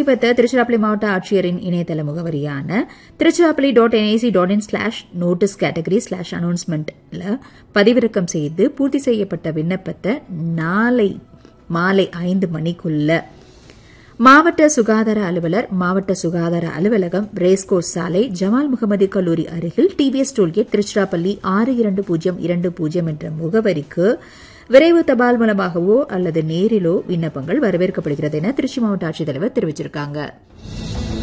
விண்ணப்பத்தை திருச்சிராப்பள்ளி மாவட்ட ஆட்சியரின் இணையதள முகவரியான Tiruchirappalli dot NIC dot in slash notice category slash அனௌன்ஸ்மெண்ட்ல பதிவிறக்கம் செய்து பூர்த்தி செய்யப்பட்ட விண்ணப்பத்தை நாளை மாலை ஐந்து மணிக்குள்ள மாவட்ட சுகாதார அலுவலர் மாவட்ட சுகாதார அலுவலகம் ரேஸ்கோர்ஸ் சாலை ஜமால் முகமது கல்லூரி அருகில் டிவிஎஸ் டோல்கேட் திருச்சிராப்பள்ளி ஆறு இரண்டு பூஜ்ஜியம் இரண்டு பூஜ்ஜியம் என்ற முகவரிக்கு விரைவு தபால் மூலமாகவோ அல்லது நேரிலோ விண்ணப்பங்கள் வரவேற்கப்படுகிறது என திருச்சி மாவட்ட ஆட்சித்தலைவர் தெரிவிச்சிருக்காங்க